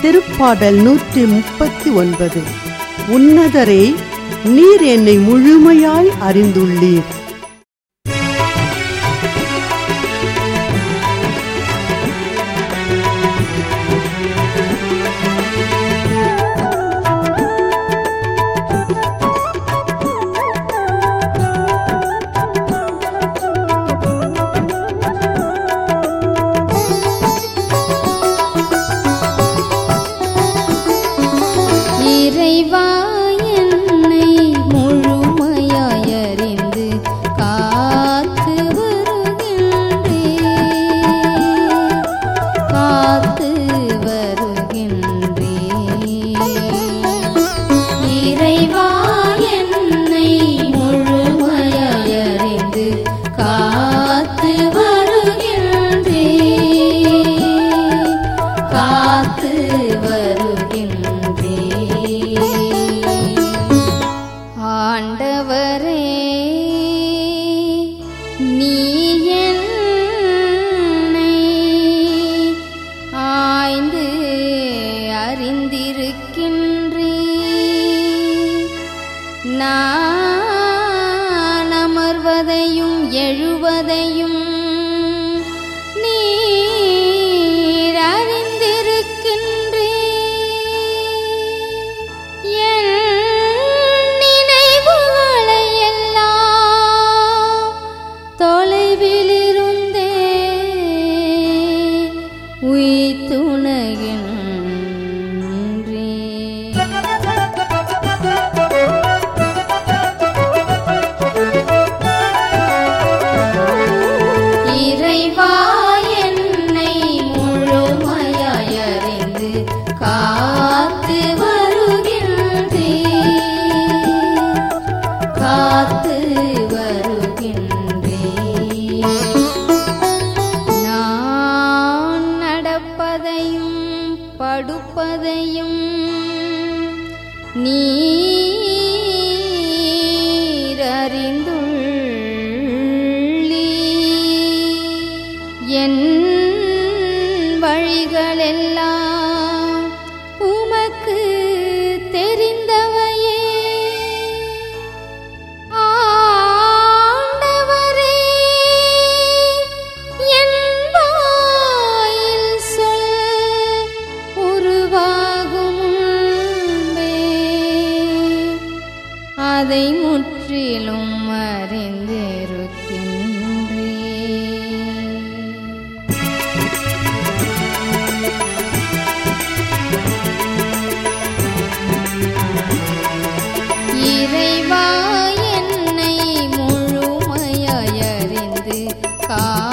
திருப்பாடல் நூற்றி முப்பத்தி ஒன்பது உன்னதரே நீர் என்னை முழுமையாய் அறிந்துள்ளீர் இறைவா என்னை முழுமையாய் அறிந்து காத்து வருகின்றே காத்து வருகின்றே இறைவா என்னை முழுமையாய் அறிந்து காத்து வருகின்றே காத்து வருகின்றே ஆண்டவரே நீ என்னை ஆய்ந்து அறிந்திருக்கின்றே நான் அமர்வதையும் எழுவதையும் நீர் அறிந்திருக்கின்றே என் நினைவுகளை எல்லாம் தொலைவிலிருந்தே இறைவா என்னை முழுமையாய் அறிந்து காத்து வருகின்றே காத்து வருகின்றே நான் நடப்பதையும் படுப்பதையும் நீர் அறிந்துள்ளீ என் வழிகளெல்லாம் உமக்கு தெரிந்தவையே ஆண்டவரே என் வாயில் சொல் உருவாகும் முன்பே அதை முற்றிலும் அறிந்திருக்கின்றே இறைவா என்னை முழுமையாய் அறிந்து கா